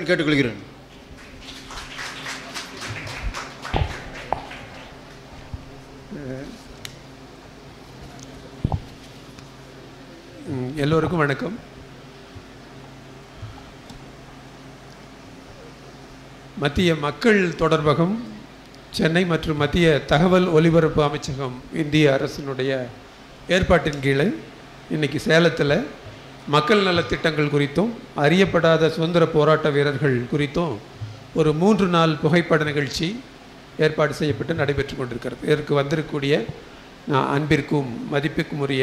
கேட்டுக்கொள்கிறேன் ம், எல்லோருக்கும் வணக்கம் மத்திய மக்கள் தொடர்பகம் சென்னை மற்றும் மத்திய தகவல் ஒலிபரப்பு அமைச்சகம் இந்திய அரசினுடைய ஏற்பாட்டின் கீழே இன்னைக்கு சேலத்தில் மக்கள் நலத் திட்டங்கள் குறித்தும் அறியப்படாத சுதந்திர போராட்ட வீரர்கள் குறித்தும் ஒரு மூன்று நாள் புகைப்பட நிகழ்ச்சி ஏற்பாடு செய்யப்பட்டு நடைபெற்று கொண்டிருக்கிறது இதற்கு வந்திருக்கக்கூடிய நான் அன்பிற்கும் மதிப்பிற்கும் உரிய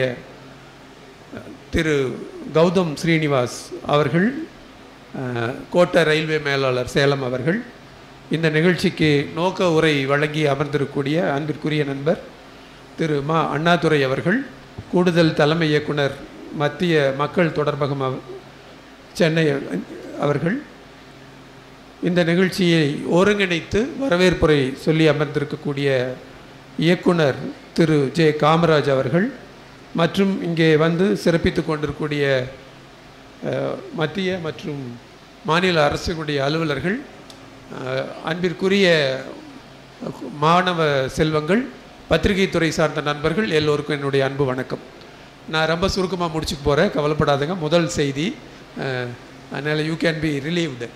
திரு கௌதம் ஸ்ரீனிவாஸ் அவர்கள் அஹ், கோட்ட ரயில்வே மேலாளர் சேலம் அவர்கள் இந்த நிகழ்ச்சிக்கு நோக்க உரை வழங்கி அமர்ந்திருக்கக்கூடிய அன்பிற்குரிய நண்பர் திரு மா அண்ணாதுரை அவர்கள் கூடுதல் தலைமை இயக்குனர் மத்திய மக்கள் தொடர்பகம் அவ- சென்னை அவர்கள் இந்த நிகழ்ச்சியை ஒருங்கிணைத்து வரவேற்புரை சொல்லி அமர்ந்திருக்கக்கூடிய இயக்குனர் திரு ஜே காமராஜ் அவர்கள் மற்றும் இங்கே வந்து சிறப்பித்து கொண்டிருக்கக்கூடிய அஹ், மத்திய மற்றும் மாநில அரசுடைய அலுவலர்கள் அஹ், அன்பிற்குரிய மாணவ செல்வங்கள் பத்திரிகை துறை சார்ந்த நண்பர்கள் எல்லோருக்கும் என்னுடைய அன்பு வணக்கம் நான் ரொம்ப சுருக்கமாக முடிச்சுக்க போகிறேன் கவலைப்படாதுங்க முதல் செய்தி அஹ், அதனால் யூ கேன் பி ரிலீவ்டு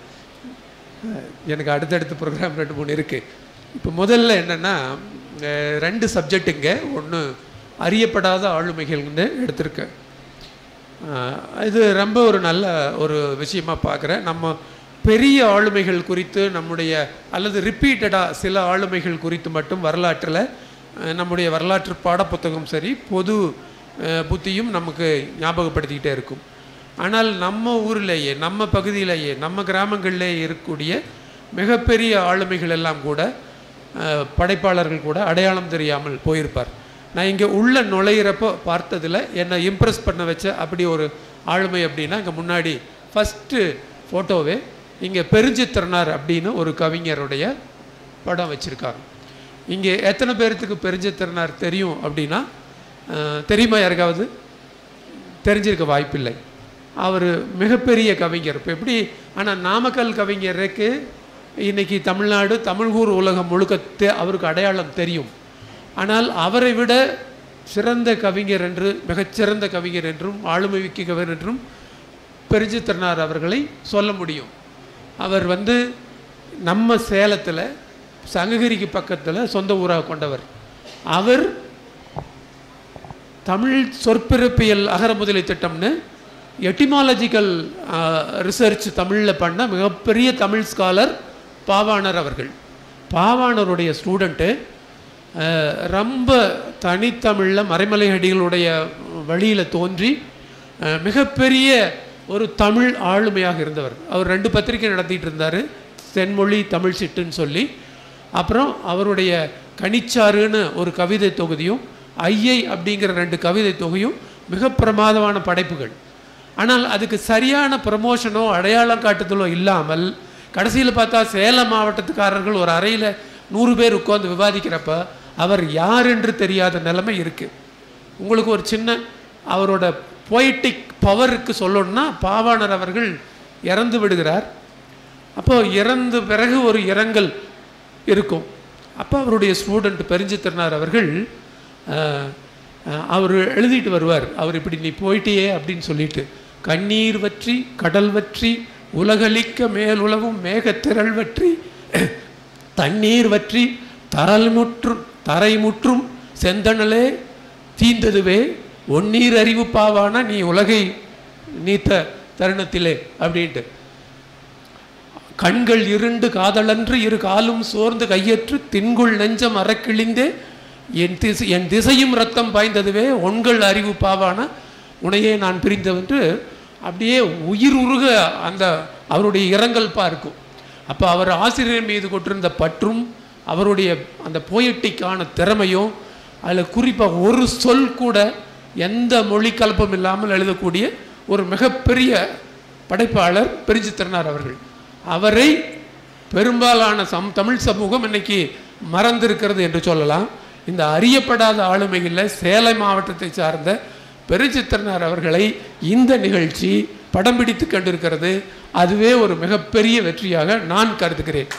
எனக்கு அடுத்தடுத்த ப்ரோக்ராம் ரெண்டு மூணு இருக்குது இப்போ முதல்ல என்னென்னா ரெண்டு சப்ஜெக்ட்டுங்க ஒன்று அறியப்படாத ஆளுமைகள்னு எடுத்திருக்கேன் அஹ், இது ரொம்ப ஒரு நல்ல ஒரு விஷயமா பார்க்குறேன் நம்ம பெரிய ஆளுமைகள் குறித்து நம்முடைய அல்லது ரிப்பீட்டடாக சில ஆளுமைகள் குறித்து மட்டும் வரலாற்றில் அஹ், நம்முடைய வரலாற்று பாடப்புத்தகம் சரி பொது அஹ், புத்தியும் நமக்கு ஞாபகப்படுத்திக்கிட்டே இருக்கும் ஆனால் நம்ம ஊர்லேயே நம்ம பகுதியிலேயே நம்ம கிராமங்களிலே இருக்கக்கூடிய மிகப்பெரிய ஆளுமைகள் எல்லாம் கூட அஹ், படைப்பாளர்கள் கூட அடையாளம் தெரியாமல் போயிருப்பார் நான் இங்கே உள்ள நுழையிறப்போ பார்த்ததில் என்னை இம்ப்ரெஸ் பண்ண வச்ச அப்படி ஒரு ஆளுமை அப்படின்னா இங்கே முன்னாடி ஃபஸ்ட்டு ஃபோட்டோவே இங்கே பெருஞ்சித்திரனார் அப்படின்னு ஒரு கவிஞருடைய படம் வச்சுருக்காங்க இங்கே எத்தனை பேர்த்துக்கு பெருஞ்சித்திரனார் தெரியும் அப்படின்னா அஹ், தெரியுமா யாருக்காவது தெரிஞ்சிருக்க வாய்ப்பில்லை அவர் மிகப்பெரிய கவிஞர் இப்போ எப்படி ஆனால் நாமக்கல் கவிஞருக்கு இன்னைக்கு தமிழ்நாடு தமிழ்கூர் உலகம் முழுக்க தெ- அவருக்கு அடையாளம் தெரியும் ஆனால் அவரை விட சிறந்த கவிஞர் என்று மிகச்சிறந்த கவிஞர் என்றும் ஆளுமை மிக்க கவிஞர் என்றும் பெருஞ்சித்திரனார் அவர்களை சொல்ல முடியும் அவர் வந்து நம்ம சேலத்தில் சங்ககிரிக்கு பக்கத்தில் சொந்த ஊராக கொண்டவர் அவர் தமிழ் சொற்பிறப்பியல் அகரமுதலி திட்டம்னு எட்டிமாலஜிக்கல் ரிசர்ச் தமிழில் பண்ண மிகப்பெரிய தமிழ் ஸ்காலர் பாவாணர் அவர்கள் பாவாணருடைய ஸ்டூடெண்ட்டு ரொம்ப தனித்தமிழில் மறைமலை அடிகளுடைய வழியில் தோன்றி அஹ், மிகப்பெரிய ஒரு தமிழ் ஆளுமையாக இருந்தவர் அவர் ரெண்டு பத்திரிகை நடத்திட்டு இருந்தார் தென்மொழி தமிழ் சிட்டுன்னு சொல்லி அப்புறம் அவருடைய கனிச்சாறுன்னு ஒரு கவிதை தொகுதியும் ஐயை அப்படிங்கிற ரெண்டு கவிதை தொகையும் மிக பிரமாதமான படைப்புகள் ஆனால் அதுக்கு சரியான ப்ரமோஷனோ அடையாளம் காட்டுதலோ இல்லாமல் கடைசியில் பார்த்தா சேலம் மாவட்டத்துக்காரர்கள் ஒரு அறையில் நூறு பேர் உட்கார்ந்து விவாதிக்கிறப்ப அவர் யார் என்று தெரியாத நிலைமை இருக்குது உங்களுக்கு ஒரு சின்ன அவரோட பொய்டிக் பவருக்கு சொல்லணும்னா பாவாணர் அவர்கள் இறந்து விடுகிறார் அப்போ இறந்த பிறகு ஒரு இரங்கல் இருக்கும் அப்போ அவருடைய ஸ்டூடெண்ட் பெருஞ்சித்திரனார் அவர்கள் அஹ், அஹ், அவர் எழுதிட்டு வருவார் அவர் இப்படி நீ போயிட்டியே அப்படின்னு சொல்லிட்டு கண்ணீர் வற்றி கடல் வற்றி உலகளிக்க மேலுலவும் மேகத்திரள் வற்றி தண்ணீர் வற்றி தரல் முற்றும் தரை முற்றும் செந்தணலே தீந்ததுவே ஒன்னீர் அறிவு பாவானா நீ உலகை நீத்த தருணத்திலே அப்படின்ட்டு கண்கள் இருண்டு காதலன்று இரு காலும் சோர்ந்து கையற்று தின்குள் நெஞ்சம் அறக்கிழிந்தே என் திசை என் திசையும் ரத்தம் பாய்ந்ததுவே உண்கள் அறிவு பாவான உனையே நான் பிரிந்தவென்று அப்படியே உயிர் உருக அந்த அவருடைய இரங்கல் பார்க்கும் அப்போ அவர் ஆசிரியர் மீது கொண்டிருந்த பற்றும் அவருடைய அந்த போயட்டிக்கான திறமையும் அதில் குறிப்பாக ஒரு சொல் கூட எந்த மொழி கலப்பம் இல்லாமல் எழுதக்கூடிய ஒரு மிகப்பெரிய படைப்பாளர் பெருஞ்சித்திரனார் அவர்கள் அவரை பெரும்பாலான சம் தமிழ் சமூகம் இன்னைக்கு மறந்திருக்கிறது என்று சொல்லலாம் இந்த அறியப்படாத ஆளுமைகளில் சேலம் மாவட்டத்தை சார்ந்த பெருஞ்சித்திரனார் அவர்களை இந்த நிகழ்ச்சி படம் பிடித்து கண்டிருக்கிறது அதுவே ஒரு மிகப்பெரிய வெற்றியாக நான் கருதுகிறேன்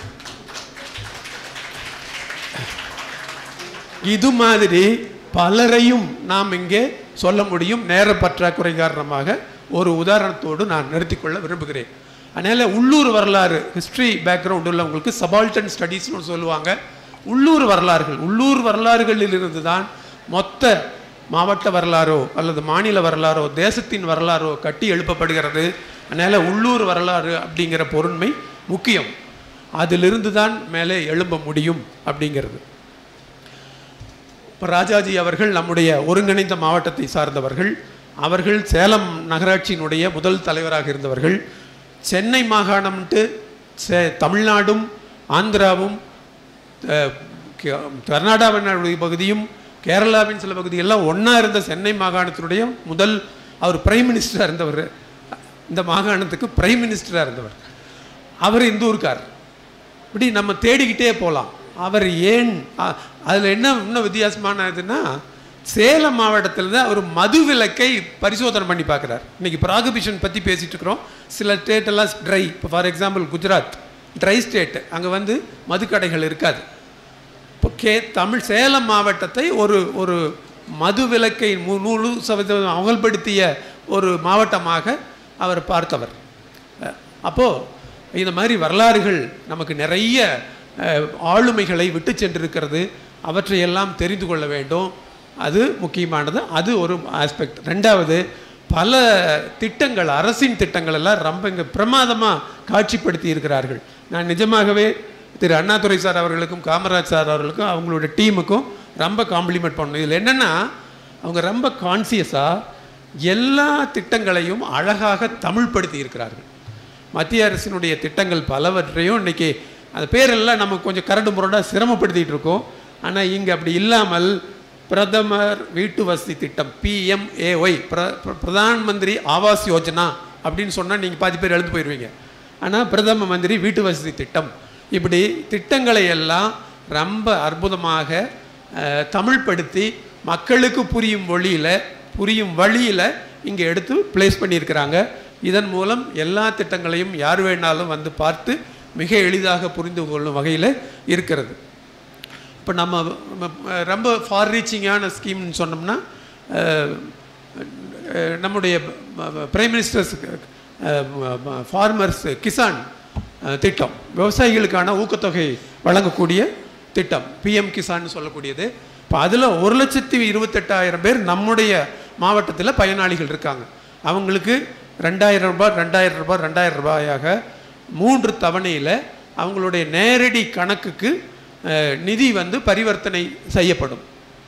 இது மாதிரி பலரையும் நாம் இங்கே சொல்ல முடியும் நேர பற்றாக்குறை காரணமாக ஒரு உதாரணத்தோடு நான் நிறுத்திக்கொள்ள விரும்புகிறேன் அதனால் உள்ளூர் வரலாறு ஹிஸ்ட்ரி பேக்ரவுண்ட் உள்ளவங்களுக்கு சபால்டன் ஸ்டடீஸ்னு சொல்லுவாங்க உள்ளூர் வரலாறுகள் உள்ளூர் வரலாறுகளில் இருந்து தான் மொத்த மாவட்ட வரலாறோ அல்லது மாநில வரலாறோ தேசத்தின் வரலாறோ கட்டி எழுப்பப்படுகிறது அதனால் உள்ளூர் வரலாறு அப்படிங்கிற பொருண்மை முக்கியம் அதிலிருந்து தான் மேலே எழும்ப முடியும் அப்படிங்கிறது இப்போ ராஜாஜி அவர்கள் நம்முடைய ஒருங்கிணைந்த மாவட்டத்தை சார்ந்தவர்கள் அவர்கள் சேலம் நகராட்சியினுடைய முதல் தலைவராக இருந்தவர்கள் சென்னை மாகாணம்ட்டு சே தமிழ்நாடும் ஆந்திராவும் அஹ், கே- கர்நாடகாவினுடைய பகுதியும் கேரளாவின் சில பகுதியெல்லாம் ஒன்றா இருந்த சென்னை மாகாணத்தினுடைய முதல் அவர் பிரைம் மினிஸ்டராக இருந்தவர் இந்த மாகாணத்துக்கு பிரைம் மினிஸ்டராக இருந்தவர் அவர் இந்த ஊருக்கார் இப்படி நம்ம தேடிக்கிட்டே போகலாம் அவர் ஏன் அதில் என்ன இன்னும் வித்தியாசமான இதுன்னா சேலம் மாவட்டத்தில் தான் அவர் மது விலக்கை பரிசோதனை பண்ணி பார்க்குறார் இன்னைக்கு ப்ராகபிஷன் பற்றி பேசிட்டு இருக்கிறோம் சில ஸ்டேட் எல்லாம் ட்ரை இப்போ for example Gujarat dry state அங்கே வந்து மதுக்கடைகள் இருக்காது இப்போ கே தமிழ் சேலம் மாவட்டத்தை ஒரு ஒரு மது விலக்கை மு- நூறு சதவீதம் அமல்படுத்திய ஒரு மாவட்டமாக அவர் பார்த்தவர் அஹ், அப்போ இந்த மாதிரி வரலாறுகள் நமக்கு நிறைய அஹ், ஆளுமைகளை விட்டு சென்றிருக்கிறது அவற்றையெல்லாம் தெரிந்து கொள்ள வேண்டும் அது முக்கியமானது அது ஒரு ஆஸ்பெக்ட் ரெண்டாவது பல திட்டங்கள் அரசின் திட்டங்கள் எல்லாம் ரொம்ப இங்கே பிரமாதமாக காட்சிப்படுத்தி இருக்கிறார்கள் நான் நிஜமாகவே திரு அண்ணாதுரை சார் அவர்களுக்கும் காமராஜ் சார் அவர்களுக்கும் அவங்களோட டீமுக்கும் ரொம்ப காம்ப்ளிமெண்ட் பண்ணணும் இதில் என்னென்னா அவங்க ரொம்ப கான்சியஸாக எல்லா திட்டங்களையும் அழகாக தமிழ்படுத்தி இருக்கிறார்கள் மத்திய அரசினுடைய திட்டங்கள் பலவற்றையும் இன்னைக்கு அந்த பேரெல்லாம் நமக்கு கொஞ்சம் கரடு முரடாக சிரமப்படுத்திட்டு இருக்கோம் ஆனால் இங்கே அப்படி இல்லாமல் பிரதமர் வீட்டு வசதி திட்டம் பிஎம்ஏஒய் பிர பிர- பிரதான் மந்திரி ஆவாஸ் யோஜனா அப்படின்னு சொன்னால் நீங்கள் பாதி பேர் எழுந்து போயிடுவீங்க ஆனால் பிரதம மந்திரி வீட்டு வசதி திட்டம் இப்படி திட்டங்களை எல்லாம் ரொம்ப அற்புதமாக அஹ், தமிழ்படுத்தி மக்களுக்கு புரியும் வழியில் புரியும் வழியில் இங்கே எடுத்து ப்ளேஸ் பண்ணியிருக்கிறாங்க இதன் மூலம் எல்லா திட்டங்களையும் யார் வேணாலும் வந்து பார்த்து மிக எளிதாக புரிந்து கொள்ளும் வகையில் இருக்கிறது இப்போ நம்ம ம- ரொம்ப ஃபார் ரீச்சிங்கான ஸ்கீம்னு சொன்னோம்னா அஹ், அஹ், நம்முடைய பிரைம் மினிஸ்டர்ஸ் ஃபார்மர்ஸ் கிசான் அஹ், திட்டம் விவசாயிகளுக்கான ஊக்கத்தொகை வழங்கக்கூடிய திட்டம் பிஎம் கிசான்னு சொல்லக்கூடியது இப்போ அதில் ஒரு லட்சத்தி இருபத்தெட்டாயிரம் பேர் நம்முடைய மாவட்டத்தில் பயனாளிகள் இருக்காங்க அவங்களுக்கு ரெண்டாயிரம் ரூபாய் ரெண்டாயிரம் ரூபாய் ரெண்டாயிரம் ரூபாயாக மூன்று தவணையில் அவங்களுடைய நேரடி கணக்குக்கு அஹ், நிதி வந்து பரிவர்த்தனை செய்யப்படும்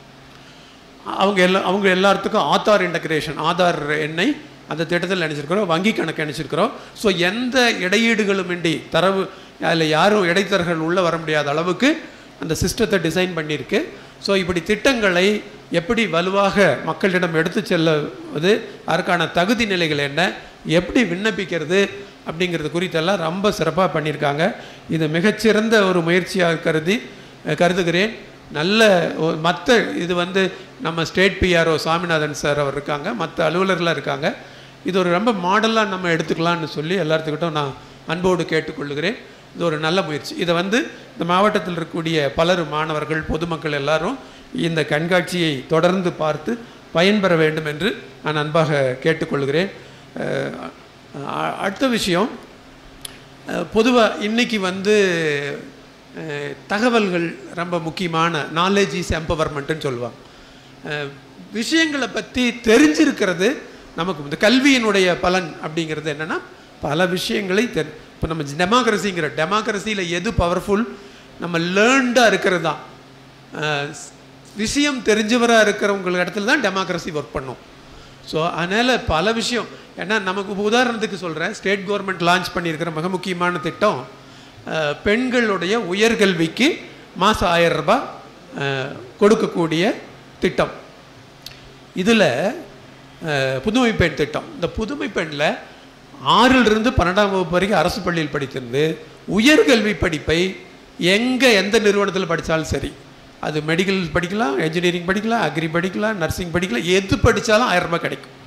அவங்க எல்லா அவங்க எல்லாத்துக்கும் ஆதார் இன்டகிரேஷன் ஆதார் எண்ணை அந்த திட்டத்தில் நினச்சிருக்கிறோம் வங்கி கணக்கு நினச்சிருக்கிறோம் ஸோ எந்த இடையீடுகளுமின்றி தரவு அதில் யாரும் இடைத்தரகர்கள் உள்ளே வர முடியாத அளவுக்கு அந்த சிஸ்டத்தை டிசைன் பண்ணியிருக்கு ஸோ இப்படி திட்டங்களை எப்படி வலுவாக மக்களிடம் எடுத்து செல்லுவது அதற்கான தகுதி நிலைகள் என்ன எப்படி விண்ணப்பிக்கிறது அப்படிங்கிறது குறித்தெல்லாம் ரொம்ப சிறப்பாக பண்ணியிருக்காங்க இது மிகச்சிறந்த ஒரு முயற்சியாக கருதி அஹ், கருதுகிறேன் நல்ல மற்ற இது வந்து நம்ம ஸ்டேட் பிஆர்ஓ சாமிநாதன் சார் அவர் இருக்காங்க மற்ற அலுவலர்களாக இருக்காங்க இது ஒரு ரொம்ப மாடலாக நம்ம எடுத்துக்கலாம்னு சொல்லி எல்லாத்துக்கிட்டும் நான் அன்போடு கேட்டுக்கொள்கிறேன் இது ஒரு நல்ல முயற்சி இதை வந்து இந்த மாவட்டத்தில் இருக்கக்கூடிய பலர் மாணவர்கள் பொதுமக்கள் எல்லாரும் இந்த கண்காட்சியை தொடர்ந்து பார்த்து பயன்பெற வேண்டும் என்று நான் அன்பாக கேட்டுக்கொள்கிறேன் அஹ் அ- அடுத்த விஷயம் பொதுவாக இன்னைக்கு வந்து அஹ், தகவல்கள் ரொம்ப முக்கியமான நாலேஜ் இஸ் எம்பவர்மெண்ட்டுன்னு சொல்லுவாங்க அஹ், விஷயங்களை பற்றி தெரிஞ்சிருக்கிறது நமக்கு இந்த கல்வியினுடைய பலன் அப்படிங்கிறது என்னென்னா பல விஷயங்களை தெரி இப்போ நம்ம டெமோக்ரஸிங்கிற டெமோக்ரஸியில் எது பவர்ஃபுல் நம்ம லேர்ன்டாக இருக்கிறது தான் அஹ், விஷயம் தெரிஞ்சவராக இருக்கிறவங்க இடத்துல தான் டெமோக்ரஸி ஒர்க் பண்ணும் ஸோ அதனால் பல விஷயம் ஏன்னா நமக்கு இப்ப உதாரணத்துக்கு சொல்கிறேன் ஸ்டேட் கவர்மெண்ட் லான்ச் பண்ணியிருக்கிற மிக முக்கியமான திட்டம் அஹ், பெண்களுடைய உயர்கல்விக்கு மாதம் ஆயிரம் ரூபாய் அஹ், கொடுக்கக்கூடிய திட்டம் இதில் புதுமை பெண் திட்டம் இந்த புதுமை பெண்ணில் ஆறிலிருந்து பன்னெண்டாம் வகுப்பு வரைக்கும் அரசு பள்ளியில் படித்திருந்து உயர்கல்வி படிப்பை எங்கே எந்த நிறுவனத்தில் படித்தாலும் சரி அது மெடிக்கல் படிக்கலாம் என்ஜினியரிங் படிக்கலாம் அக்ரி படிக்கலாம் நர்சிங் படிக்கலாம் எது படித்தாலும் ஆயிரம் ரூபாய் கிடைக்கும்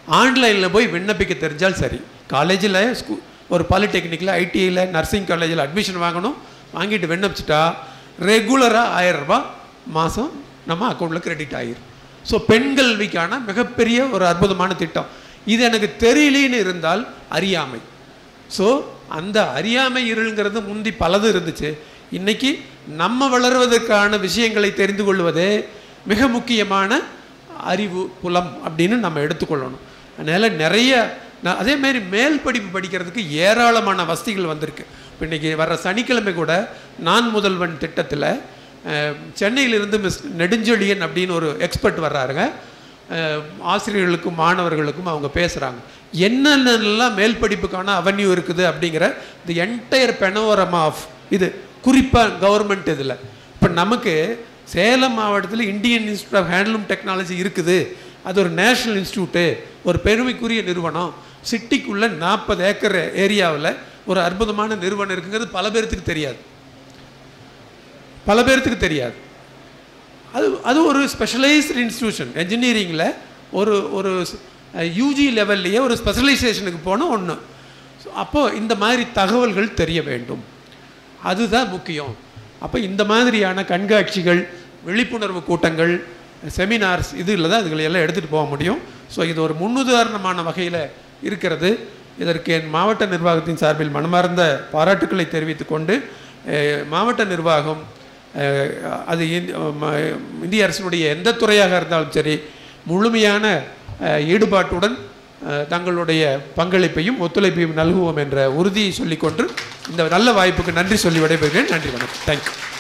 ஆன்லைனில் போய் விண்ணப்பிக்க தெரிஞ்சால் சரி காலேஜில் ஸ்கூ ஒரு பாலிடெக்னிக்கில் ஐடிஐயில் நர்சிங் காலேஜில் அட்மிஷன் வாங்கணும் வாங்கிட்டு விண்ணப்பிச்சிட்டா ரெகுலராக ஆயிரம் ரூபாய் மாதம் நம்ம அக்கௌண்ட்டில் கிரெடிட் ஆகிரும் ஸோ பெண் கல்விக்கான மிகப்பெரிய ஒரு அற்புதமான திட்டம் இது எனக்கு தெரியலேன்னு இருந்தால் அறியாமை ஸோ அந்த அறியாமை இருள்ங்கிறது முந்தி பலது இருந்துச்சு இன்னைக்கு நம்ம வளர்வதற்கான விஷயங்களை தெரிந்து கொள்வதே மிக முக்கியமான அறிவு புலம் அப்படின்னு நம்ம எடுத்துக்கொள்ளணும் அதனால் நிறைய நான் அதே மாதிரி மேல் படிப்பு படிக்கிறதுக்கு ஏராளமான வசதிகள் வந்திருக்கு இப்போ இன்றைக்கி வர்ற சனிக்கிழமை கூட நான் முதல்வன் திட்டத்தில் அஹ், சென்னையிலிருந்து மிஸ் நெடுஞ்செழியன் அப்படின்னு ஒரு எக்ஸ்பர்ட் வர்றாருங்க அஹ், ஆசிரியர்களுக்கும் மாணவர்களுக்கும் அவங்க பேசுகிறாங்க என்னென்னலாம் மேல் படிப்புக்கான அவென்யூ இருக்குது அப்படிங்கிற தி என்டையர் பெனோரம் ஆஃப் இது குறிப்பாக கவர்மெண்ட் இதில் இப்போ நமக்கு சேலம் மாவட்டத்தில் Indian institute of handloom technology இருக்குது அது ஒரு நேஷ்னல் இன்ஸ்டியூட்டு ஒரு பெருமைக்குரிய நிறுவனம் சிட்டிக்குள்ளே நாற்பது ஏக்கர் ஏரியாவில் ஒரு அற்புதமான நிறுவனம் இருக்குங்கிறது பல பேர்த்துக்கு தெரியாது பல பேர்த்துக்கு தெரியாது அது அது ஒரு ஸ்பெஷலைஸ்டு இன்ஸ்டிடியூஷன் என்ஜினியரிங்கில் ஒரு ஒரு யூஜி லெவல்லையே ஒரு ஸ்பெஷலைசேஷனுக்கு போன ஒன்று அப்போது இந்த மாதிரி தகவல்கள் தெரிய வேண்டும் அதுதான் முக்கியம் அப்போ இந்த மாதிரியான கண்காட்சிகள் விழிப்புணர்வு கூட்டங்கள் செமினார்ஸ் இதில் தான் இதுகளை எல்லாம் எடுத்துகிட்டு போக முடியும் ஸோ இது ஒரு முன்னுதாரணமான வகையில் இருக்கிறது இதற்கு என் மாவட்ட நிர்வாகத்தின் சார்பில் மனமார்ந்த பாராட்டுக்களை தெரிவித்துக் கொண்டு அஹ், மாவட்ட நிர்வாகம் அஹ், அது இந்- ம- இந்திய அரசினுடைய எந்த துறையாக இருந்தாலும் சரி முழுமையான அஹ், ஈடுபாட்டுடன் அஹ், தங்களுடைய பங்களிப்பையும் ஒத்துழைப்பையும் நல்குவோம் என்ற உறுதியை சொல்லிக்கொண்டு இந்த நல்ல வாய்ப்புக்கு நன்றி சொல்லி விடைபெறுகிறேன் நன்றி வணக்கம் தேங்க்யூ